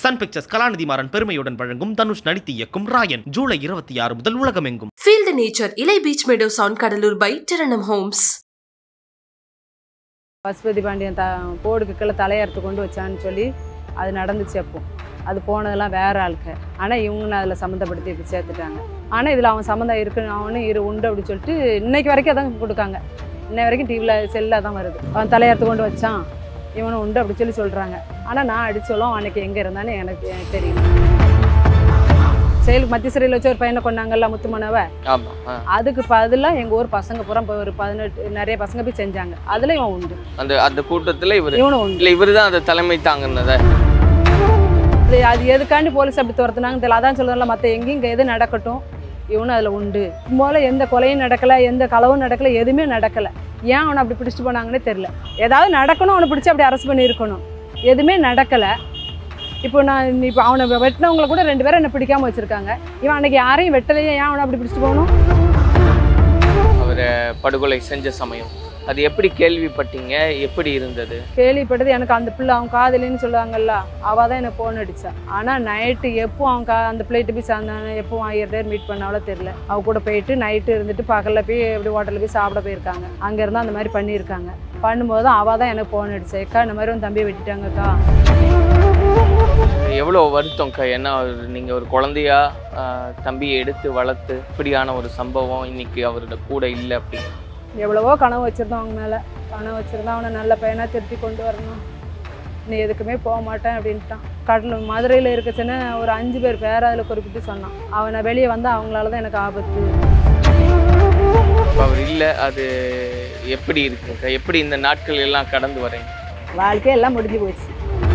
Sun pictures கலாநிதி மாறன் பெருமையுடன் வழங்கும் தனுஷ் நடித்து இயக்கும் ராயன் ஜூலை இருபத்தி ஆறு முதல் உலகமெங்கும் Feel the nature. Ilai Beach Meadows on Kadalur by Teranam Homes. Pasupathi Pandian த போர்டுக்கு கீழே தலையறுத்து கொண்டு வச்சான்னு சொல்லி அது நடந்துச்சு அப்போ அது போனதெல்லாம் வேற ஆளுக்க ஆனால் இவங்க அதில் சம்மந்தப்படுத்தி இப்படி சேர்த்துட்டாங்க ஆனால் இதில் அவன் சம்மந்தம் இருக்குன்னு அவனும் இரு உண்டு அப்படின்னு சொல்லிட்டு இன்னைக்கு வரைக்கும் அதான் கொடுக்காங்க இன்னை வரைக்கும் டிவியில் செல்லில் தான் வருது அவன் தலையறுத்து கொண்டு வச்சான் இவனும் உண்டு அப்படி சொல்லி சொல்கிறாங்க ஆனால் நான் அடிச்சோலும் அன்னைக்கு எங்கே இருந்தான்னு எனக்கு எனக்கு தெரியல செயலுக்கு மத்திய சிறையில் வச்சு ஒரு பையனை கொண்டாங்கல்ல முத்துமனவை ஆமா ஆ. அதுக்கு பதிலாக எங்கள் ஊர் பசங்க பூரா இப்போ ஒரு பதினெட்டு நிறைய பசங்க போய் செஞ்சாங்க அதில் இவன் உண்டு அந்த அந்த கூட்டத்துல இவரு இவனும் உண்டு இல்ல இவருதான் அந்த தலைமை தாங்கினத அது அது எதுக்காண்டி போலீஸ் அப்படி துரத்துனாங்கன்னு தெரியல அதான் சொல்லுறதுல மற்ற எங்கேயும் இங்கே எது நடக்கட்டும் இவனும் அதில் உண்டு முதல்ல எந்த கொலையும் நடக்கலை எந்த களவும் நடக்கலை எதுவுமே நடக்கலை ஏன் அவனை அப்படி பிடிச்சிட்டு போனாங்கன்னே தெரில ஏதாவது நடக்கணும் அவனை பிடிச்சி அப்படி அரெஸ்ட் பண்ணியிருக்கணும் எதுவுமே நடக்கலை இப்போ நான் இப்போ அவனை வெட்டினவங்களை கூட ரெண்டு பேரும் என்னை பிடிக்காம வச்சுருக்காங்க இவன் அன்னைக்கு யாரையும் வெட்டலையே ஏன் அவனை அப்படி பிடிச்சிட்டு போகணும் அவரை படுகொலை செஞ்ச சமயம் அது எப்படி கேள்விப்பட்டீங்க எப்படி இருந்தது கேள்விப்பட்டது எனக்கு அந்த பிள்ளை அவன் காதலின்னு சொல்லுவாங்கல்ல அவள் தான் எனக்கு ஃபோன் அடிச்சா ஆனால் நைட்டு எப்போ அவன் கா அந்த பிள்ளைட்டு போய் சேர்ந்தானே எப்போ ஆயிரம் பேர் மீட் பண்ணாவளோ தெரில அவ கூட போயிட்டு நைட்டு இருந்துட்டு பகலில் போய் எப்படி ஹோட்டலில் போய் சாப்பிட போயிருக்காங்க அங்கேருந்து அந்த மாதிரி பண்ணியிருக்காங்க பண்ணும்போது தான் அவள் தான் எனக்கு ஃபோன் அடிச்சா அக்கா இந்த மாதிரி உன் தம்பியை வெட்டிட்டாங்கக்கா எவ்வளவு வருத்தம்க்கா ஏன்னா ஒரு- நீங்க ஒரு குழந்தையா ஆஹ், தம்பியை எடுத்து வளர்த்து இப்படியான ஒரு சம்பவம் இன்னைக்கு அவரோட கூட இல்லை அப்படின்னு எவ்வளவோ கனவு வச்சுருந்தோம் அவங்க மேலே கனவு வச்சுருந்தா அவனை நல்ல பையனாக திருத்தி கொண்டு வரணும் நீ எதுக்குமே போக மாட்டேன் அப்படின்ட்டான் கடல் மதுரையில் இருக்கச்சுன்னு ஒரு அஞ்சு பேர் பேர் அதில் குறிப்பிட்டு சொன்னான் அவனை வெளியே வந்தால் அவங்களால தான் எனக்கு ஆபத்து இப்ப அவர் இல்லை அது எப்படி இருக்குங்க எப்படி இந்த நாட்கள் எல்லாம் கடந்து வரீங்க வாழ்க்கையே எல்லாம் முடிஞ்சு போச்சு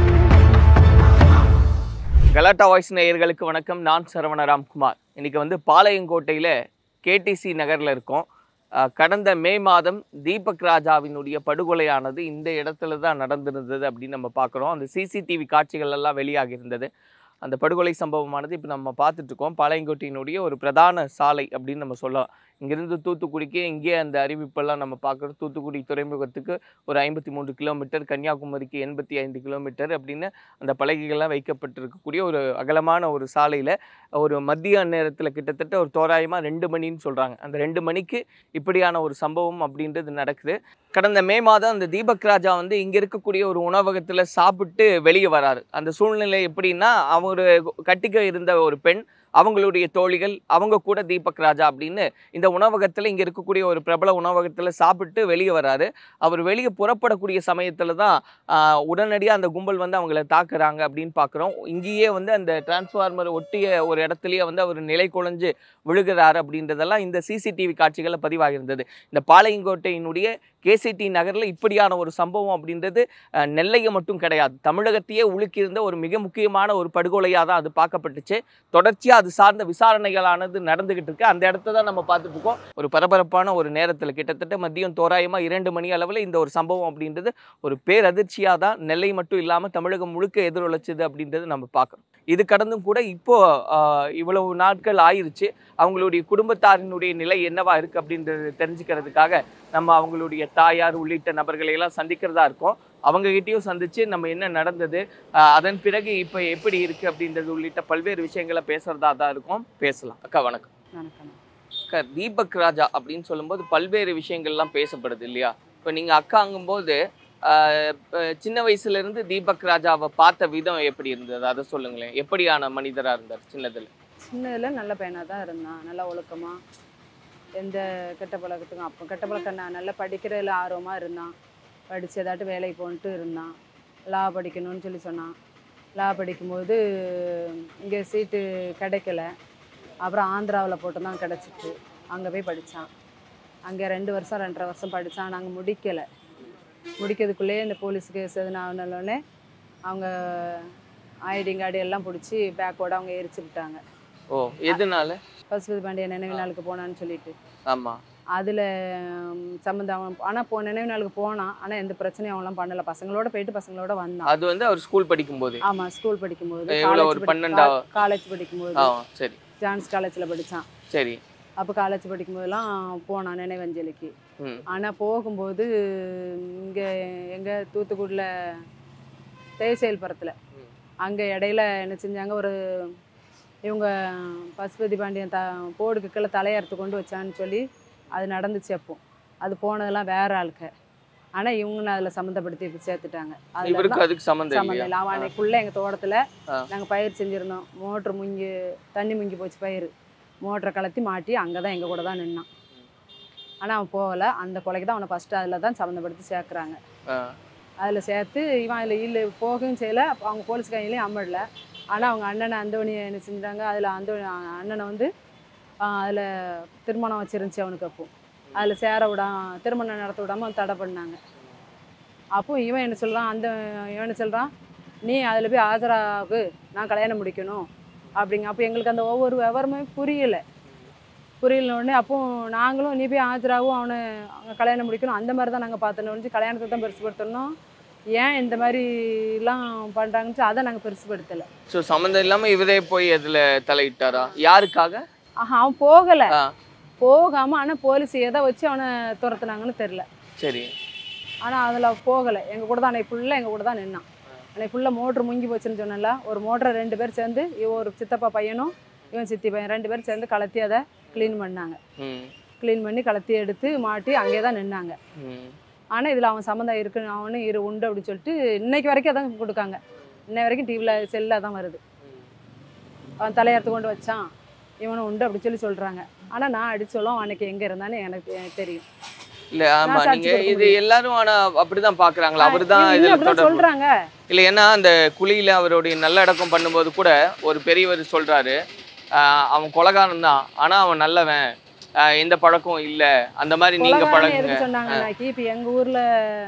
கலாட்டா வாய்ஸ் நேயர்களுக்கு வணக்கம் நான் சரவண ராம்குமார் இன்னைக்கு வந்து பாளையங்கோட்டையில் கேடிசி நகரில் இருக்கோம் அஹ், கடந்த மே மாதம் தீபக் ராஜாவினுடைய படுகொலையானது இந்த இடத்துல தான் நடந்திருந்தது அப்படின்னு நம்ம பார்க்குறோம் அந்த சிசிடிவி காட்சிகள் எல்லாம் வெளியாகி இருந்தது அந்த படுகொலை சம்பவமானது இப்போ நம்ம பார்த்துட்டு இருக்கோம் பாளையங்கோட்டையினுடைய ஒரு பிரதான சாலை அப்படின்னு நம்ம சொல்லலாம் இங்கிருந்து தூத்துக்குடிக்கு இங்கே அந்த அறிவிப்பெல்லாம் நம்ம பார்க்குறோம் தூத்துக்குடி துறைமுகத்துக்கு ஒரு ஐம்பத்தி மூன்று கிலோமீட்டர் கன்னியாகுமரிக்கு எண்பத்தி ஐந்து கிலோமீட்டர் அப்படின்னு அந்த பலகைகள்லாம் வைக்கப்பட்டிருக்கக்கூடிய ஒரு அகலமான ஒரு சாலையில் ஒரு மத்திய நேரத்தில் கிட்டத்தட்ட ஒரு தோராயமாக ரெண்டு மணின்னு சொல்கிறாங்க அந்த ரெண்டு மணிக்கு இப்படியான ஒரு சம்பவம் அப்படின்றது நடக்குது கடந்த மே மாதம் அந்த தீபக் ராஜா வந்து இங்கே இருக்கக்கூடிய ஒரு உணவகத்தில் சாப்பிட்டு வெளியே வராரு அந்த சூழ்நிலை எப்படின்னா அவர் கட்டிக்க இருந்த ஒரு பெண் அவங்களுடைய தோழிகள் அவங்க கூட தீபக் ராஜா அப்படின்னு இந்த உணவகத்தில் இங்கே இருக்கக்கூடிய ஒரு பிரபல உணவகத்தில் சாப்பிட்டு வெளியே வராரு அவர் வெளியே புறப்படக்கூடிய சமயத்தில் தான் உடனடியாக அந்த கும்பல் வந்து அவங்கள தாக்குறாங்க அப்படின்னு பார்க்குறோம் இங்கேயே வந்து அந்த டிரான்ஸ்ஃபார்மர் ஒட்டிய ஒரு இடத்துலயே வந்து அவர் நிலை குலைஞ்சு விழுகிறாரு அப்படின்றதெல்லாம் இந்த சிசிடிவி காட்சிகளில் பதிவாகியிருந்தது இந்த பாளையங்கோட்டையினுடைய கேசிடி நகரில் இப்படியான ஒரு சம்பவம் அப்படின்றது அஹ், நெல்லையை மட்டும் கிடையாது தமிழகத்தையே உலுக்கியிருந்த ஒரு மிக முக்கியமான ஒரு படுகொலையாக தான் அது பார்க்கப்பட்டுச்சு தொடர்ச்சியாக அது சார்ந்த விசாரணைகளானது நடந்துகிட்டு இருக்கு அந்த இடத்த தான் நம்ம பார்த்துட்டு இருக்கோம் ஒரு பரபரப்பான ஒரு நேரத்தில் கிட்டத்தட்ட மதியம் தோராயமாக இரண்டு மணி அளவில் இந்த ஒரு சம்பவம் அப்படின்றது ஒரு பேரதிர்ச்சியாக தான் நெல்லை மட்டும் இல்லாமல் தமிழகம் முழுக்க எதிரொலிச்சது அப்படின்றது நம்ம பார்க்குறோம் இது கடந்தும் கூட இப்போ ஆஹ், இவ்வளவு நாட்கள் ஆயிருச்சு அவங்களுடைய குடும்பத்தாரினுடைய நிலை என்னவா இருக்கு அப்படின்றது தெரிஞ்சுக்கிறதுக்காக நம்ம அவங்களுடைய தாயார் உள்ளிட்ட நபர்களை எல்லாம் சந்திக்கிறதா இருக்கோம் அவங்க கிட்டயும் சந்திச்சு நம்ம என்ன நடந்தது ஆஹ், அதன் பிறகு இப்போ எப்படி இருக்கு அப்படின்றது உள்ளிட்ட பல்வேறு விஷயங்களை பேசுறதா தான் இருக்கும் பேசலாம் அக்கா வணக்கம் வணக்கம் அக்கா தீபக் ராஜா அப்படின்னு சொல்லும்போது பல்வேறு விஷயங்கள்லாம் பேசப்படுது இல்லையா இப்போ நீங்கள் அக்காங்கும்போது ஆஹ், அஹ், சின்ன வயசுல இருந்து தீபக் ராஜாவை பார்த்த விதம் எப்படி இருந்தது அதை சொல்லுங்களேன் எப்படியான மனிதரா இருந்தார் சின்னதுல சின்னதில் நல்ல பையனாக தான் இருந்தான் நல்லா ஒழுக்கமாக எந்த கெட்ட பழக்கத்துக்கும் அப்போ கெட்ட பழக்கம் நான் நல்லா படிக்கிறதுல ஆர்வமாக இருந்தான் படித்து ஏதாட்டும் வேலைக்கு போன்ட்டு இருந்தான் லா படிக்கணும்னு சொல்லி சொன்னான் லா படிக்கும்போது இங்கே சீட்டு கிடைக்கல அப்புறம் ஆந்திராவில் போட்டு தான் கிடச்சிட்டு அங்கே போய் படித்தான் அங்கே ரெண்டு வருஷம் ரெண்டரை வருஷம் படித்தான் நாங்கள் முடிக்கலை முடிக்கிறதுக்குள்ளேயே இந்த போலீஸ் கேஸ் எதுனா ஆனோடனே அவங்க ஐடி கார்டு எல்லாம் பிடிச்சி பேக்கோட அவங்க எரிச்சு விட்டாங்க ஓ எதனால பசுபதி பாண்டிய நினைவு நாளுக்கு போனான்னு சொல்லிட்டு ஆமா அதில் சம்மந்தம் அவன் ஆனால் போ நினைவு நாளுக்கு போனான் ஆனால் எந்த பிரச்சனையும் அவன்லாம் பண்ணல பசங்களோட போயிட்டு பசங்களோட வந்தான் அது வந்து அவர் ஸ்கூல் படிக்கும் போது ஆமாம் ஸ்கூல் படிக்கும்போது எவ்வளோ ஒரு பன்னெண்டாவ- காலேஜ் படிக்கும்போது ஆ சரி ஜான்ஸ் காலேஜில் படித்தான் சரி அப்போ காலேஜ் படிக்கும்போதெல்லாம் போனான் நினைவஞ்சலிக்கு ம் ஆனால் போகும்போது இங்கே எங்கள் தூத்துக்குடியில் தேசேல்புரத்தில் அங்கே இடையில என்ன செஞ்சாங்க ஒரு இவங்க பசுபதி பாண்டியன் த போர்டுக்கு கீழே தலையறுத்து கொண்டு வச்சான்னு சொல்லி அது நடந்துச்சு அப்போ அது போனதெல்லாம் வேற ஆளுக்க ஆனால் இவங்க அதில் சம்மந்தப்படுத்தி இப்ப சேர்த்துட்டாங்க அதில் இவருக்கு அதுக்கு சம்மந்தம் சம்மந்தம் இல்லையா இல்லை அவன் அன்னைக்குள்ள எங்கள் தோட்டத்தில் ஆ. நாங்கள் பயிர் செஞ்சுருந்தோம் மோட்ரு முங்கி தண்ணி முங்கி போச்சு பயிர் மோட்டரை கலத்தி மாட்டி அங்கே தான் எங்கள் கூட தான் நின்னான் ஆனால் அவன் போகலை அந்த கொலைக்கு தான் அவனை ஃபஸ்ட்டு அதில் தான் சம்மந்தப்படுத்தி சேர்க்குறாங்க ஆ. அதில் சேர்த்து இவன் அதில் இல்லை போகவும் செய்யலை அவங்க போலீஸ் கையிலையும் அம்மடல ஆனால் அவங்க அண்ணனை அந்தோணியை என்ன செஞ்சாங்க அதில் அந்தோணி அண்ணனை வந்து அதில் திருமணம் வச்சிருந்துச்சு அவனுக்கு அப்போ அதில் சேர விடாம திருமணம் நடத்த விடாமல் தடை பண்ணாங்க அப்போ இவன் என்ன சொல்கிறான் அந்த இவன் என்ன சொல்கிறான் நீ அதில் போய் ஆஜராகு நான் கல்யாணம் முடிக்கணும் அப்படிங்க அப்போ எங்களுக்கு அந்த ஒவ்வொரு விவரமே புரியல புரியல உடனே அப்போ நாங்களும் நீ போய் ஆஜராகும் அவனை அவங்க கல்யாணம் முடிக்கணும் அந்த மாதிரி தான் நாங்கள் பார்த்தோம் ஒழிஞ்சு கல்யாணத்தை தான் பெருசுப்படுத்தணும் ஏன் இந்த மாதிரிலாம் பண்ணுறாங்கன்னு அதை நாங்கள் பெருசுப்படுத்தலை ஸோ சம்மந்தம் இல்லாம இவரே போய் அதுல தலையிட்டாரா யாருக்காக ஆஹா அவன் போகலை ஆ. போகாமல் ஆனால் போலீஸ் எதை வச்சு அவனை துரத்துனாங்கன்னு தெரில சரி ஆனால் அதில் போகலை எங்கள் கூட தான் அன்னைக்கு ஃபுல்லாக எங்கள் கூட தான் நின்னான் அன்னைக்கு ஃபுல்லாக மோட்ரு முங்கி போச்சுன்னு சொன்னல ஒரு மோட்டரை ரெண்டு பேர் சேர்ந்து இவன் ஒரு சித்தப்பா பையனும் இவன் சித்தி பையன் ரெண்டு பேர் சேர்ந்து கலத்தி அதை க்ளீன் பண்ணாங்க ம் க்ளீன் பண்ணி கலத்தி எடுத்து மாட்டி அங்கேயே தான் நின்னாங்க ம் ஆனால் இதில் அவன் சம்மந்தம் இருக்குன்னு அவனு இரு உண்டு அப்படின்னு சொல்லிட்டு இன்னைக்கு வரைக்கும் அதான் கொடுக்காங்க இன்னை வரைக்கும் டிவியில் செல்லில் தான் வருது அவன் தலையறுத்து கொண்டு வச்சான் இவனும் உண்டு அப்படி சொல்லி சொல்கிறாங்க ஆனால் நான் அடிச்சோலும் அன்னைக்கு எங்கே இருந்தான்னு எனக்கு எனக்கு தெரியும் இல்ல ஆமா நான் சாட்சி நீங்க கொடுக்க இது எல்லாரும் ஆனா அப்படிதான் பாக்குறாங்களா அவர்தான் இவங்க இதுல அப்படிதான் தொடர்பு சொல்கிறாங்க இல்ல ஏன்னா அந்த குழியில அவருடைய நல்லடக்கம் பண்ணும்போது கூட ஒரு பெரியவர் சொல்றாரு ஆஹ் அவன் கொலகாரன் தான் ஆனா அவன் நல்லவன் ஆஹ் எந்த பழக்கம் இல்ல அந்த மாதிரி நீங்க கொலகாரன் பழகுங்க எதுக்கு சொன்னாங்கன்னாக்கி இப்போ எங்கள் ஊரில்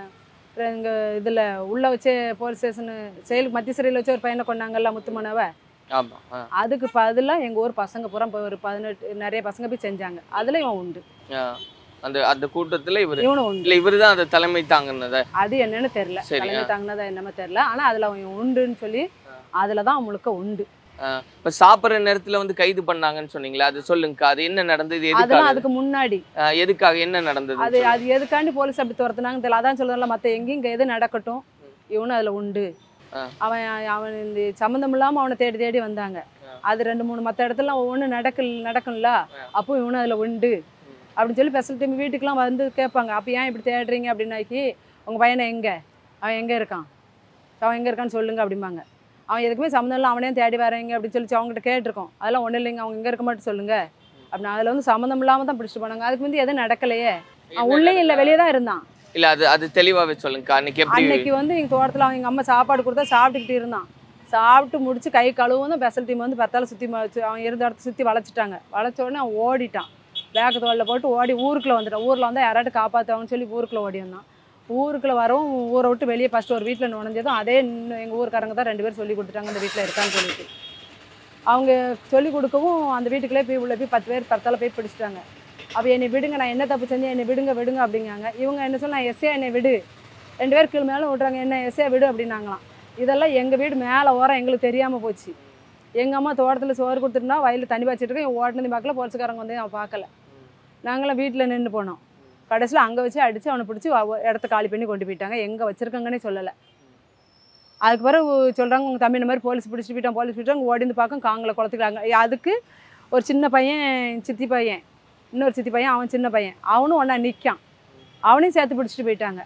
எங்கள் இதில் உள்ள வச்சே போலீஸ் ஸ்டேஷனு செயல் மத்திய சிறையில் வச்சு ஒரு பையனை கொண்டாங்கல்ல முத்துமனவை ஆமா ஆ, அதுக்கு பதிலாக எங்கள் ஊர் பசங்க பூரா போய் ஒரு பதினெட்டு நிறைய பசங்க போய் செஞ்சாங்க அதில் இவன் உண்டு ஆ. அந்த அந்த கூட்டத்துல இவரு இவனும் உண்டு இல்ல இவருதான் அந்த தலைமை தாங்கினத அது என்னன்னு தெரியல சரி, தலைமை ஆ. தாங்கினதா என்னமோ தெரியல ஆனா அதுல அவன் உண்டுன்னு சொல்லி அதுல தான் முழுக்க உண்டு இப்ப சாப்பிடுற நேரத்துல வந்து கைது பண்ணாங்கன்னு சொன்னீங்களா அது சொல்லுங்கக்கா அது என்ன நடந்தது அதெல்லாம் எதுக்காக அதுக்கு முன்னாடி ஆஹ் எதுக்காக என்ன நடந்தது அது அது எதுக்காண்டி போலீஸ் அப்படி துரத்துனாங்கன்னு தெரியல அதான் சொல்றேன்ல மத்த எங்கேயும் இங்க எது நடக்கட்டும் இவனும் அதுல உண்டு ஆ. அவன் அவன் இந்த சம்மந்தம் இல்லாம அவனை தேடி தேடி வந்தாங்க அது ரெண்டு மூணு மத்த இடத்துல ஒவ்வொன்று நடக்கல் நடக்கும்ல அப்போ இவனும் அதுல உண்டு அப்படின்னு சொல்லி ஸ்பெஷல் டைம் வீட்டுக்குலாம் வந்து கேட்பாங்க அப்போ ஏன் இப்படி தேடுறீங்க அப்படின்னாக்கி உங்க பையனை எங்க அவன் எங்க இருக்கான் அவன் எங்க இருக்கான்னு சொல்லுங்க அப்படிம்பாங்க அவன் எதுக்குமே சம்மந்தம் இல்லை அவனே தேடி வரீங்க அப்படின்னு சொல்லி அவங்ககிட்ட கேட்டிருக்கோம் அதெல்லாம் ஒன்றும் இல்லைங்க அவங்க எங்க இருக்க மட்டும் சொல்லுங்க அப்படின்னு அதில் வந்து சம்மந்தம் இல்லாம தான் பிடிச்சிட்டு போனாங்க அதுக்கு வந்து எதுவும் நடக்கலையே அவன் உள்ளேயும் இல்லை வெளியே தான் இருந்தான் இல்ல அது அது தெளிவாவே சொல்லுங்கக்கா அன்னைக்கு எப்படி அன்னைக்கு வந்து எங்கள் தோட்டத்தில் அவங்க எங்கள் அம்மா சாப்பாடு கொடுத்தா சாப்பிட்டுக்கிட்டு இருந்தான் சாப்பிட்டு முடிச்சு கை கழுவும் தான் பெசல் டீம் வந்து பத்தால சுற்றி அவன் இருந்த இடத்த சுற்றி வளைச்சிட்டாங்க வளைச்ச உடனே அவன் ஓடிட்டான் பேக்கு தோளில் போட்டு ஓடி ஊருக்குள்ள வந்துட்டான் ஊரில் வந்து யாராட்டு காப்பாற்றுவாங்கன்னு சொல்லி ஊருக்குள்ள ஓடி வந்தான் ஊருக்குள்ள வரவும் ஊரை விட்டு வெளியே ஃபஸ்ட்டு ஒரு வீட்டில் நுழைஞ்சதும் அதே எங்கள் ஊருக்காரங்க தான் ரெண்டு பேரும் சொல்லி கொடுத்துட்டாங்க அந்த வீட்டில் இருக்கான்னு சொல்லிட்டு அவங்க சொல்லி கொடுக்கவும் அந்த வீட்டுக்குள்ளே போய் உள்ள போய் பத்து பேர் பத்தால போய் பிடிச்சிட்டாங்க அப்போ என்னை விடுங்க நான் என்ன தப்பு செஞ்சேன் என்னை விடுங்க விடுங்க அப்படிங்காங்க இவங்க என்ன சொல்ல நான் எஸ்ஏ என்னை விடு ரெண்டு பேர் கீழ் மேலே விட்றாங்க என்ன எஸ்ஏ விடு அப்படின்னாங்களாம் இதெல்லாம் எங்கள் வீடு மேலே ஓரம் எங்களுக்கு தெரியாமல் போச்சு எங்கள் அம்மா தோட்டத்தில் சோறு கொடுத்துருந்தா வயலில் தண்ணி பாய்ச்சிட்டு இருக்கேன் ஓட்டினது பார்க்கல போலீஸ்காரங்க வந்து அவன் பார்க்கல நாங்களாம் வீட்டில் நின்று போனோம் கடைசியில் அங்கே வச்சு அடித்து அவனை பிடிச்சி வ- இடத்த காலி பண்ணி கொண்டு போயிட்டாங்க எங்கே வச்சுருக்காங்கன்னே சொல்லலை அதுக்கு பிறகு சொல்கிறாங்க உங்கள் தம்பி இந்த மாதிரி போலீஸ் பிடிச்சிட்டு போயிட்டான் போலீஸ் போயிட்டாங்க ஓடி வந்து பார்க்க காங்களை குளத்துக்கிறாங்க அதுக்கு ஒரு சின்ன பையன் சித்தி பையன் இன்னொரு சித்தி பையன் அவன் சின்ன பையன் அவனும் ஒன்றா நிற்கான் அவனையும் சேர்த்து பிடிச்சிட்டு போயிட்டாங்க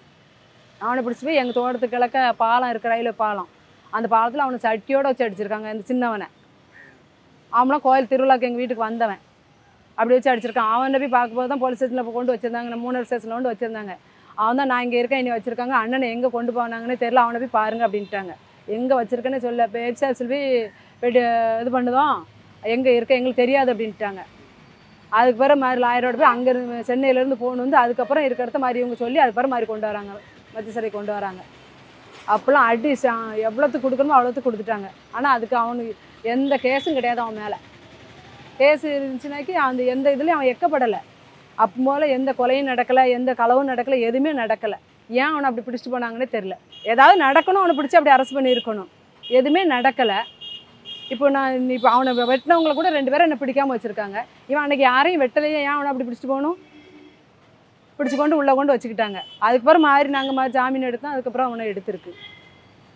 அவனை பிடிச்சி போய் எங்கள் தோட்டத்துக்கு கிழக்க பாலம் இருக்கிற ரயில்வே பாலம் அந்த பாலத்தில் அவனை சட்டியோட வச்சு அடிச்சிருக்காங்க இந்த சின்னவனை அவன்லாம் கோயில் திருவிழாக்கு எங்கள் வீட்டுக்கு வந்தவன் அப்படி வச்சு அடிச்சிருக்கான் அவனை போய் பார்க்கும்போது தான் போலீஸ் ஸ்டேஷனில் கொண்டு வச்சிருந்தாங்க நம்ம மூணு ஸ்டேஷனில் கொண்டு வச்சிருந்தாங்க அவன் தான் நான் இங்கே இருக்கேன் இனி வச்சிருக்காங்க அண்ணனை எங்கே கொண்டு போனாங்கன்னே தெரியல அவனை போய் பாருங்க அப்படின்ட்டாங்க எங்கே வச்சிருக்கேன்னு சொல்ல இப்போ எக்ஸாப்ஸில் போய் போய்ட்டு இது பண்ணுதோம் எங்கே இருக்க எங்களுக்கு தெரியாது அப்படின்ட்டாங்க அதுக்கு பிறகு மாதிரி லாயரோட போய் அங்கே சென்னையிலேருந்து போகணும் வந்து அதுக்கப்புறம் இருக்கிற இடத்த மாதிரி இவங்க சொல்லி அதுக்கப்புறம் மாதிரி கொண்டு வராங்க மத்திய சிறை கொண்டு வராங்க அப்போல்லாம் அடி சா- எவ்வளோத்துக்கு கொடுக்கணுமோ அவ்வளோத்துக்கு கொடுத்துட்டாங்க ஆனால் அதுக்கு அவனுக்கு எந்த கேஸும் கிடையாது அவன் மேலே கேஸ் இருந்துச்சுனாக்கி அந்த எந்த இதுலேயும் அவன் எக்கப்படலை அப்போ போல எந்த கொலையும் நடக்கலை எந்த களவும் நடக்கலை எதுவுமே நடக்கலை ஏன் அவனை அப்படி பிடிச்சிட்டு போனாங்கன்னே தெரில ஏதாவது நடக்கணும் அவனை பிடிச்சி அப்படி அரெஸ்ட் பண்ணியிருக்கணும் எதுவுமே நடக்கலை இப்போ நான் இப்போ அவனை வெட்டினவங்கள கூட ரெண்டு பேரும் என்னை பிடிக்காம வச்சுருக்காங்க இவன் அன்னைக்கு யாரையும் வெட்டலையே ஏன் அவனை அப்படி பிடிச்சிட்டு போகணும் பிடிச்சி கொண்டு உள்ளே கொண்டு வச்சுக்கிட்டாங்க அதுக்கப்புறம் மாறி நாங்கள் மாதிரி ஜாமீன் எடுத்தோம் அதுக்கப்புறம் அவனை எடுத்திருக்கு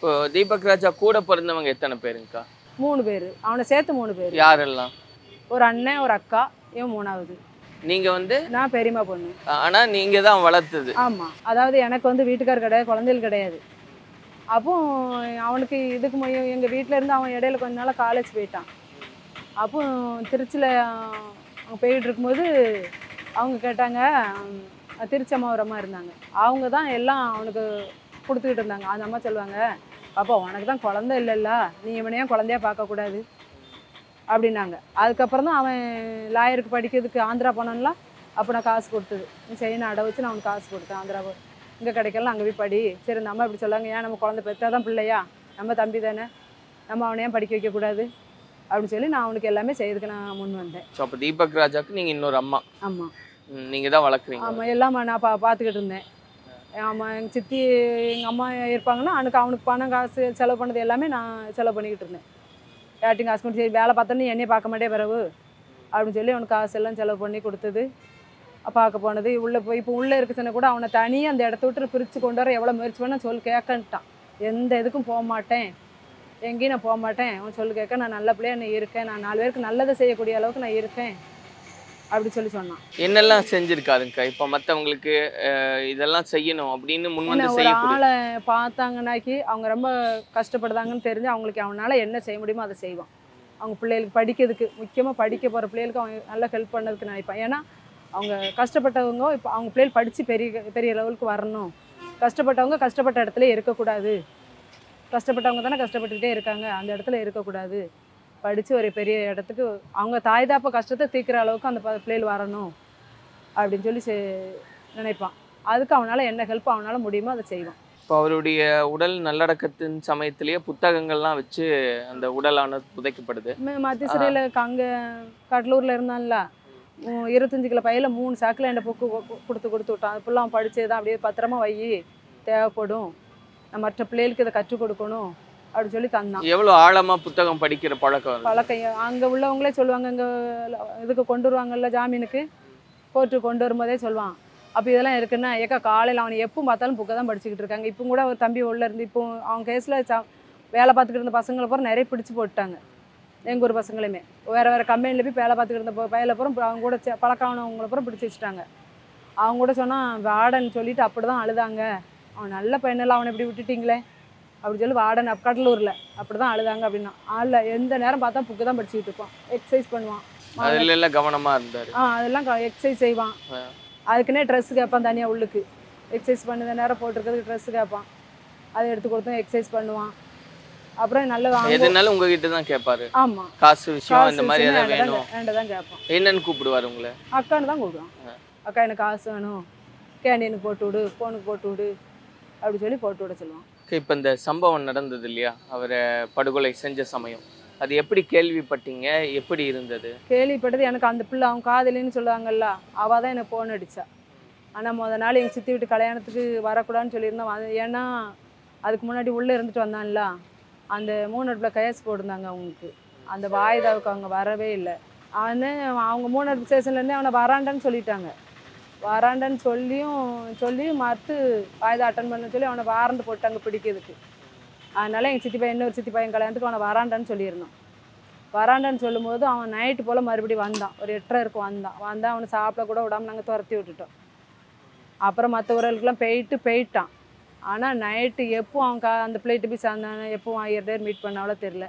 இப்போ தீபக் ராஜா கூட பிறந்தவங்க எத்தனை பேருங்கக்கா மூணு பேர் அவனை சேர்த்து மூணு பேர் யாரெல்லாம் ஒரு அண்ணன் ஒரு அக்கா இவன் மூணாவது நீங்க வந்து நான் பெரியம்மா பொண்ணு ஆனா நீங்க தான் வளர்த்தது ஆமாம் அதாவது எனக்கு வந்து வீட்டுக்கார் கிடையாது குழந்தைகள் கிடையாது அப்போ அவனுக்கு இதுக்கு முன்னாடி எங்கள் வீட்டில் இருந்து அவன் இடையில கொஞ்ச நாள் காலேஜ் போயிட்டான் அப்போ திருச்சியில் அவங்க போயிட்டு இருக்கும்போது அவங்க கேட்டாங்க உம், திருச்சி அம்மா ஒரு அம்மா இருந்தாங்க அவங்க தான் எல்லாம் அவனுக்கு கொடுத்துக்கிட்டு இருந்தாங்க அந்த அம்மா சொல்லுவாங்க பாப்பா உனக்கு தான் குழந்தை இல்லைல்ல நீ இவனையும் குழந்தையா பார்க்கக்கூடாது அப்படின்னாங்க அதுக்கப்புறம் தான் அவன் லாயருக்கு படிக்கிறதுக்கு ஆந்திரா போனான்ல அப்போ நான் காசு கொடுத்தது நீ செய்யணும் அடை வச்சு நான் அவனுக்கு காசு கொடுத்தேன் ஆந்திரா போ இங்கே கிடைக்கலாம் அங்கே போய் படி சரி இந்த அம்மா இப்படி சொல்லாங்க ஏன் நம்ம குழந்தை பெற்றா தான் பிள்ளையா நம்ம தம்பி தானே நம்ம அவனை ஏன் படிக்க வைக்கக்கூடாது அப்படின்னு சொல்லி நான் அவனுக்கு எல்லாமே செய்யறதுக்கு நான் முன் வந்தேன் ஸோ அப்போ தீபக் ராஜாக்கு நீங்க இன்னொரு அம்மா ஆமாம் ம், நீங்க தான் வளர்க்குறீங்க ஆமாம் எல்லாமே நான் பா பார்த்துக்கிட்டு இருந்தேன் ஆமாம் எங்கள் சித்தி எங்கள் அம்மா இருப்பாங்கன்னா அவனுக்கு அவனுக்கு பணம் காசு செலவு பண்ணது எல்லாமே நான் செலவு பண்ணிக்கிட்டு இருந்தேன் யார்ட்டையும் காசு கொண்டு சரி வேலை பார்த்தோன்னு என்னைய பார்க்க மாட்டே பிறகு அப்படின்னு சொல்லி அவனுக்கு காசு எல்லாம் செலவு பண்ணி கொடுத்தது பார்க்க போனது உள்ளே போய் இப்போ உள்ளே இருக்குச்சுன்னா கூட அவனை தனியாக அந்த இடத்த விட்டு பிரித்து கொண்டு வர எவ்வளோ முயற்சி பண்ண சொல்லி கேட்கன்ட்டான் எந்த இதுக்கும் போக மாட்டேன் எங்கேயும் நான் போக மாட்டேன் அவன் சொல்லி கேட்க நான் நல்ல பிள்ளையா நான் இருக்கேன் நான் நாலு பேருக்கு நல்லதை செய்யக்கூடிய அளவுக்கு நான் இருக்கேன் அப்படி சொல்லி சொன்னான் என்னெல்லாம் செஞ்சிருக்காருங்கக்கா இப்போ மற்றவங்களுக்கு இதெல்லாம் செய்யணும் அப்படின்னு முன் என்ன வந்து ஒரு செய்யக்கூடிய ஆளை பார்த்தாங்கன்னாக்கி அவங்க ரொம்ப கஷ்டப்படுதாங்கன்னு தெரிஞ்சு அவங்களுக்கு அவனால என்ன செய்ய முடியுமோ அதை செய்வான் அவங்க பிள்ளைகளுக்கு படிக்கிறதுக்கு முக்கியமாக படிக்க போகிற பிள்ளைகளுக்கு அவன் நல்லா ஹெல்ப் பண்ணதுக்கு நினைப்பான் ஏன்னா அவங்க கஷ்டப்பட்டவங்க இப்போ அவங்க பிள்ளைகள் படித்து பெரிய பெரிய லெவலுக்கு வரணும் கஷ்டப்பட்டவங்க கஷ்டப்பட்ட இடத்துல இருக்கக்கூடாது கஷ்டப்பட்டவங்க தானே கஷ்டப்பட்டுக்கிட்டே இருக்காங்க அந்த இடத்துல இருக்கக்கூடாது படித்து ஒரு பெரிய இடத்துக்கு அவங்க தாய் தாப்ப கஷ்டத்தை தீர்க்கிற அளவுக்கு அந்த ப- பிள்ளைகள் வரணும் அப்படின்னு சொல்லி செ- நினைப்பான் அதுக்கு அவனால் என்ன ஹெல்ப் அவனால் முடியுமோ அதை செய்வான் இப்போ அவருடைய உடல் நல்லடக்கத்தின் சமயத்திலேயே புத்தகங்கள்லாம் வச்சு அந்த உடலானது புதைக்கப்படுது ம- மத்திய சிறையில் அங்கே கடலூரில் இருந்தான்ல உம், இருபத்தஞ்சு கிலோ பையில மூணு சாக்கில் என் புக்கு கொ- கொடுத்து கொடுத்து விட்டான் அது ஃபுல்லாக அவன் படிச்சது தான் அப்படியே பத்திரமா வை தேவைப்படும் நான் மற்ற பிள்ளைகளுக்கு இதை கற்றுக் கொடுக்கணும் அப்படின்னு சொல்லி தந்தான் எவ்வளோ ஆழமா புத்தகம் படிக்கிற பழக்கம் இருக்கு? பழக்கம் அங்கே உள்ளவங்களே சொல்லுவாங்க இங்கே இதுக்கு கொண்டு வருவாங்கல்ல ஜாமீனுக்கு கோர்ட்டுக்கு கொண்டு வரும்போதே சொல்லுவான் அப்போ இதெல்லாம் இருக்குன்னா ஏக்கா காலையில் அவனை எப்போ பார்த்தாலும் புக்கை தான் படிச்சுக்கிட்டு இருக்காங்க இப்போ கூட ஒரு தம்பி உள்ள இருந்து இப்போ அவன் கேஸில் வேலை பார்த்துக்கிட்டு இருந்த பசங்களை பூரா நிறைய பிடிச்சு போட்டாங்க எங்கள் ஊர் பசங்களையுமே வேறு வேறு கம்பெனியில் போய் வேலை பார்த்துக்கிட்டு இருந்த ப- பையில பூரா அவங்க கூட சே- பழக்கமானவங்களை பூரா பிடிச்சி வச்சுட்டாங்க அவங்க கூட சொன்னால் வார்டன் சொல்லிட்டு அப்படி தான் அழுதாங்க அவன் நல்ல பையனெல்லாம் அவனை இப்படி விட்டுட்டீங்களே அப்படி சொல்லி வார்டன் அப் கடலூரில் அப்படி தான் அழுதாங்க அப்படின்னா ஆளில் எந்த நேரம் பார்த்தா புக்கு தான் படிச்சுக்கிட்டு இருப்பான் எக்ஸசைஸ் பண்ணுவான் அதுல எல்லாம் கவனமா இருந்தாரு ஆ அதெல்லாம் எக்ஸசைஸ் செய்வான் ஆ. அதுக்குன்னே ட்ரெஸ் கேட்பான் தனியாக உள்ளுக்கு எக்ஸசைஸ் பண்ணுத நேரம் போட்டிருக்கிறதுக்கு ட்ரெஸ் கேட்பான் அதை எடுத்து கொடுத்தோம் எக்ஸசைஸ் பண்ணுவான் அப்புறம் நல்ல வாங்க எதுனாலும் உங்ககிட்ட தான் கேட்பாரு ஆமாம் காசு விஷயம் இந்த மாதிரி ஏதாவது வேணும் வேண்ட தான் கேட்பான் என்னன்னு கூப்பிடுவாரு உங்களை அக்கான்னு தான் கூப்பிடுவான் அக்கா எனக்கு காசு வேணும் கேண்டீனுக்கு போட்டு விடு ஃபோனுக்கு போட்டு விடு அப்படி சொல்லி போட்டு விட சொல்லுவான் இப்போ இந்த சம்பவம் நடந்தது இல்லையா அவரை படுகொலை செஞ்ச சமயம் அது எப்படி கேள்விப்பட்டீங்க எப்படி இருந்தது கேள்விப்பட்டது எனக்கு அந்த பிள்ளை அவன் காதலின்னு சொல்லுவாங்கல்ல அவள் தான் எனக்கு ஃபோன் அடித்தா ஆனால் முத நாள் எங்கள் சித்தி வீட்டு கல்யாணத்துக்கு வரக்கூடாதுன்னு சொல்லியிருந்தோம் அது ஏன்னா அதுக்கு முன்னாடி உள்ளே இருந்துட்டு வந்தான்ல அந்த மூணு இடத்துல கேஸ் போட்டிருந்தாங்க அவங்களுக்கு அந்த வாய்தாவுக்கு அவங்க வரவே இல்லை அவனு அவங்க மூணு இடத்து ஸ்டேஷன்லேருந்து அவனை வராண்டான்னு சொல்லிட்டாங்க வராண்டான்னு சொல்லியும் சொல்லி மறுத்து வாய்தா அட்டன் பண்ண சொல்லி அவனை வாரண்டு போட்டாங்க பிடிக்கிறதுக்கு அதனால எங்கள் சித்தி பையன் இன்னொரு சித்தி பையன் கல்யாணத்துக்கு அவனை வராண்டான்னு சொல்லியிருந்தோம் வராண்டான்னு சொல்லும்போது அவன் நைட்டு போல் மறுபடியும் வந்தான் ஒரு எட்டரை இருக்கும் வந்தான் வந்தான் அவனை சாப்பிட கூட விடாம நாங்கள் துரத்தி விட்டுட்டோம் அப்புறம் மற்ற ஊர்களுக்கெல்லாம் போயிட்டு போயிட்டான் ஆனால் நைட்டு எப்போ அவன் கா அந்த பிள்ளைட்டு போய் சேர்ந்தானே எப்போ ஆயிரம் பேர் மீட் பண்ணாவளோ தெரில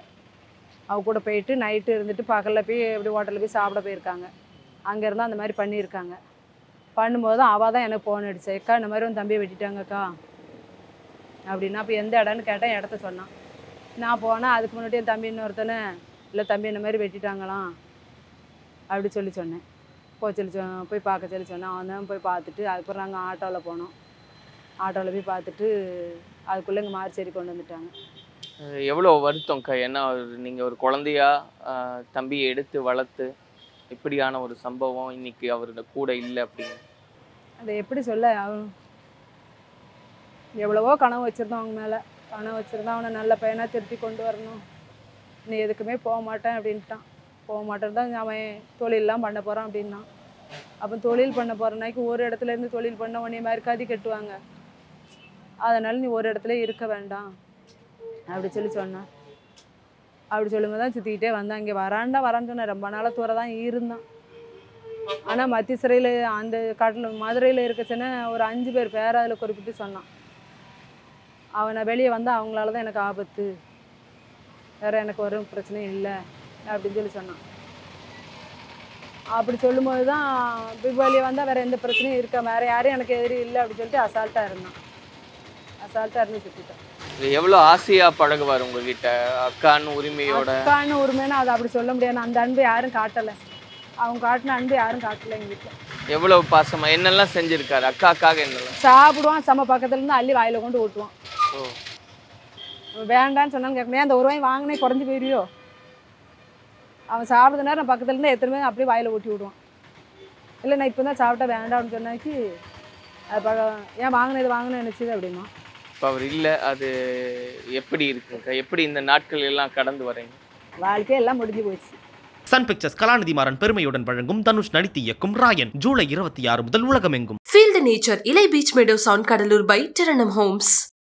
அவ கூட போயிட்டு நைட்டு இருந்துட்டு பகலில் போய் எப்படி ஹோட்டலில் போய் சாப்பிட போயிருக்காங்க அங்கேருந்து அந்த மாதிரி பண்ணியிருக்காங்க பண்ணும்போது அவள் தான் எனக்கு ஃபோன் அடிச்சா அக்கா இந்த மாதிரி உன் தம்பியை வெட்டிட்டாங்கக்கா அப்படின்னா அப்போ எந்த இடம்னு கேட்டேன் இடத்த சொன்னான் நான் போனேன் அதுக்கு முன்னாடி என் தம்பி இன்னொருத்தனை இல்லை தம்பி இந்த மாதிரி வெட்டிட்டாங்களாம் அப்படி சொல்லி சொன்னேன் போய் சொல்லி சொ போய் பார்க்க சொல்லி சொன்னேன் அவன் தான் போய் பார்த்துட்டு அதுக்கப்புறம் நாங்கள் ஆட்டோவில் போனோம் ஆட்டோவில் போய் பார்த்துட்டு அதுக்குள்ளே இங்கே மார்ச்சேரி கொண்டு வந்துட்டாங்க அஹ் எவ்வளோ வருத்தம்க்கா ஏன்னா ஒரு- நீங்க ஒரு குழந்தையா ஆஹ், தம்பியை எடுத்து வளர்த்து இப்படியான ஒரு சம்பவம் இன்னைக்கு அவரோட கூட இல்லை அப்படின்னு அதை எப்படி சொல்ல அவன் எவ்வளவோ கனவு வச்சுருந்தோம் அவங்க மேலே கனவு வச்சுருந்தா அவனை நல்ல பையனாக திருத்தி கொண்டு வரணும் நீ எதுக்குமே போக மாட்டேன் அப்படின்ட்டான் போக மாட்டேன் தான் அவன் தொழிலெலாம் பண்ண போகிறான் அப்படின்னா அப்போ தொழில் பண்ண போகிறனாக்கி ஒரு இடத்துல இருந்து தொழில் பண்ண உடனே மாதிரி கதி கட்டுவாங்க அதனால் நீ ஒரு இடத்துல இருக்க வேண்டாம் அப்படி சொல்லி சொன்னான் அப்படி சொல்லும்போது தான் சுற்றிக்கிட்டே வந்தான் இங்கே வராண்டா வரான்னு சொன்னேன் ரொம்ப நாளாக தூர தான் இருந்தான் ஆனால் மத்திய சிறையில் அந்த காட்டில் மதுரையில் இருக்கச்சுன்னு ஒரு அஞ்சு பேர் பேர் அதில் குறிப்பிட்டு சொன்னான் அவனை வெளியே வந்தால் அவங்களால தான் எனக்கு ஆபத்து வேற எனக்கு ஒரு பிரச்சனையும் இல்லை அப்படின்னு சொல்லி சொன்னான் அப்படி சொல்லும்போது தான் பிக் வெளியே வந்தால் வேற எந்த பிரச்சனையும் இருக்கா வேற யாரையும் எனக்கு எதிரி இல்லை அப்படின்னு சொல்லிட்டு அசால்ட்டாக இருந்தான் அசால்ட்டாக இருந்து சுற்றிட்டான் இது எவ்வளோ ஆசையா பழகுவார் உங்ககிட்ட அக்கான்னு உரிமையோட அக்கான்னு உரிமைன்னா அதை அப்படி சொல்ல முடியாது அந்த அன்பு யாரும் காட்டலை அவங்க காட்டின அன்பு யாரும் காட்டலை எங்கள் வீட்டில் எவ்வளவு பாசமா என்னெல்லாம் செஞ்சிருக்காரு அக்காக்காக என்னெல்லாம் சாப்பிடுவான் செம்ம பக்கத்துல இருந்து அள்ளி வாயில கொண்டு ஊட்டுவான் ஓ வேண்டான்னு சொன்னான்னு கேட்கணும் அந்த ஒரு வாய் வாங்கினே குறைஞ்சி போயிருவியோ அவன் சாப்பிட்ற நேரம் நான் பக்கத்துல இருந்து எத்தனை பேர் அப்படியே வாயில ஊட்டி விடுவான் இல்லை நான் இப்போ தான் சாப்பிட்டா வேண்டாம்னு சொன்னாக்கி அது பக- ஏன் வாங்கினது வாங்கினேன் நினச்சது அப்படிமா இப்போ அவர் இல்லை அது எப்படி இருக்குங்க எப்படி இந்த நாட்கள் எல்லாம் கடந்து வரீங்க வாழ்க்கையே எல்லாம் முடிஞ்சு போச்சு சன் பிக்சர்ஸ் கலாநிதி மாறன் பெருமையுடன் வழங்கும் தனுஷ் நடித்து இயக்கும் ராயன் ஜூலை இருபத்தி ஆறு முதல் உலகமெங்கும் Feel the nature. Ilay Beach Meadow Sound Kadalur by Taranam Homes.